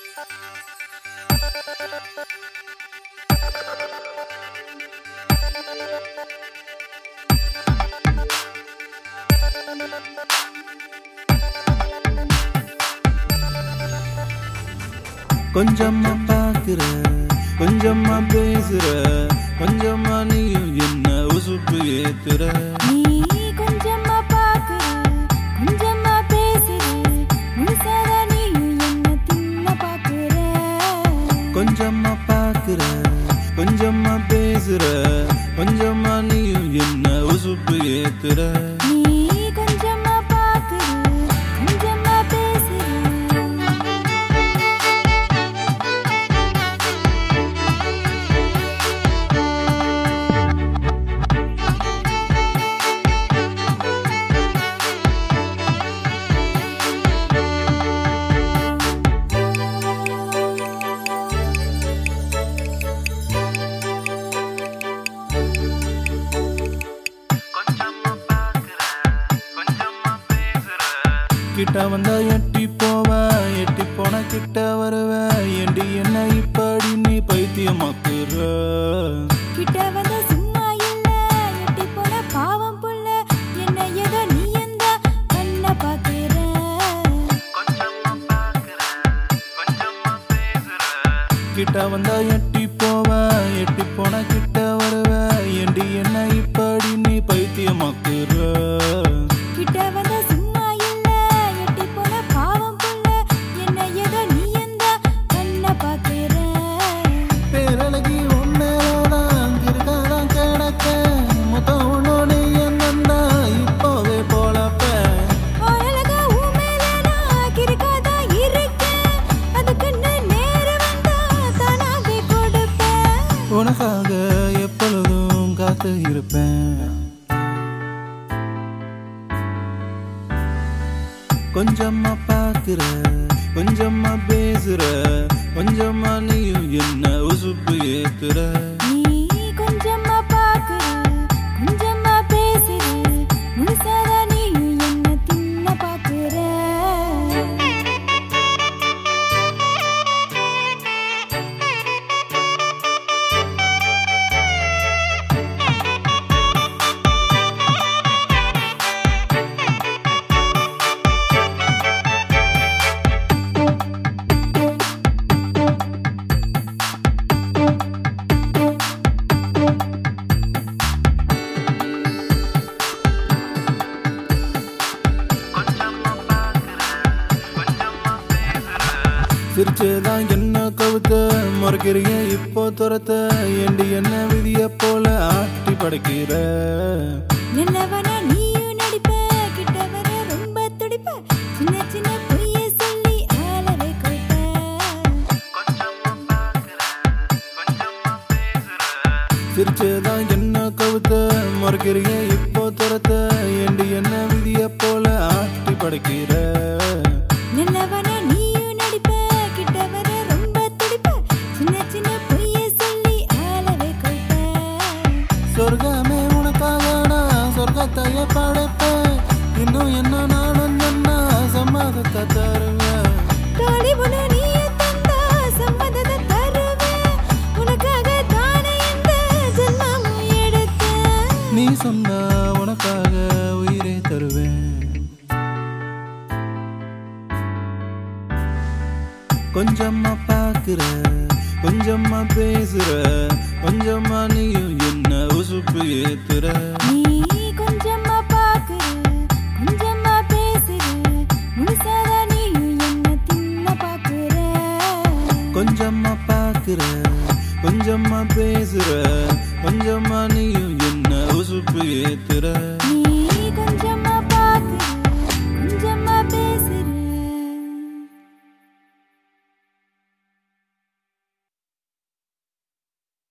கொஞ்சமா பாக்குற கொஞ்சமா பேசுற கொஞ்சமா நீயும் என்ன உசுப்பு ஏத்துற நீ கொஞ்சமா பாக்குற கொஞ்சமா பேசுற முழுசாத நீயும் என்ன தின்ன பாக்குற கொஞ்சமா பாக்குற கொஞ்சமா பேசுற கொஞ்சமா நீயும் என்ன உசுப்பு ஏத்துற நீ கொஞ்சமா பாக்குற கொஞ்சமா பேசுற கிட்ட வந்தா எட்டி போவ எட்டி போன கிட்ட வருவ ஏண்டி என்ன இப்படி நீ பைத்தியமாக்குற கிட்ட வந்த சும்மா இல்ல எட்டி போன பாவம் புள்ள என்ன ஏதோ நீ எந்த கண்ண பாக்குற கிட்ட வந்தா எட்டி போவ எட்டி போன கிட்ட வருவ ஏண்டி என்ன இப்படி நீ பைத்தியமாக்குற கிட்ட வந்த சும்மா இல்ல எட்டி போன பாவம் புள்ள என்ன ஏதோ நீ எந்த கண்ண பாக்குற பேரழகி உன்னேதான் கிருக்காதான் கிடக்க மொத்தம் உன்னோடு என்னன்னா இப்போவே போலப்ப அழகா உன் மேல நான் கிறுக்காதா இருக்கேன். அதுக்குன்னு நேரு வந்தா தானாவே கொடுப்பேன். உனக்காக எப்பொழுதும் காத்து இருப்பேன் கொஞ்சமா பாக்குற கொஞ்சமா பேசுற கொஞ்சமா நீயும் என்ன உசுப்பு ஏத்துற நீ கொஞ்சமா பாக்குற, கொஞ்சமா பேசுற. முழுசாதா நீயும் என்ன தின்ன பாக்குற. சிரிச்சேதான் என்ன கவுத்த முறைக்கிறிய இப்போ துரத்த ஏண்டி என்ன விதிய போல ஆட்டி படைக்கிற நல்லவனா நீயும் நடிப்ப, கிட்ட வர ரொம்ப துடிப்ப. சின்ன சின்ன பொய்யை சொல்லி ஆளவே கொடுப்ப. சிரிச்சேதான் என்ன கவுத்த முறைக்கிறிய இப்போ துரத்த ஏண்டி என்ன விதிய போல ஆட்டி படைக்கிற நல்லவனா நீயும் நடிப்ப, கிட்ட வர ரொம்ப துடிப்ப. சின்ன சின்ன பொய்யை சொல்லி ஆளவே கொடுப்ப. சொர்க்கமே உனக்காக நான் சொர்க்கத்தைய படைப்பேன் இன்னும் என்ன நானும் என்ன சம்மதத்தை தருவேன் காளி உன நீயே தந்தா சம்மதத்தை தருவேன். உனக்காக தானே இந்த ஜென்மமும் எடுத்தேன். நீ சொன்னா உனக்காக உயிரை தருவேன் கொஞ்சமா பாக்குற கொஞ்சமா பேசுற கொஞ்சமா நீயும் என்ன உசுப்பு ஏத்துற நீ கொஞ்சமா பாக்குற, கொஞ்சமா பேசுற. முழுசாதா நீயும் என்ன தின்ன பாக்குற. கொஞ்சமா பாக்குற கொஞ்சமா பேசுற கொஞ்சமா நீயும் என்ன உசுப்பு ஏத்துற நீ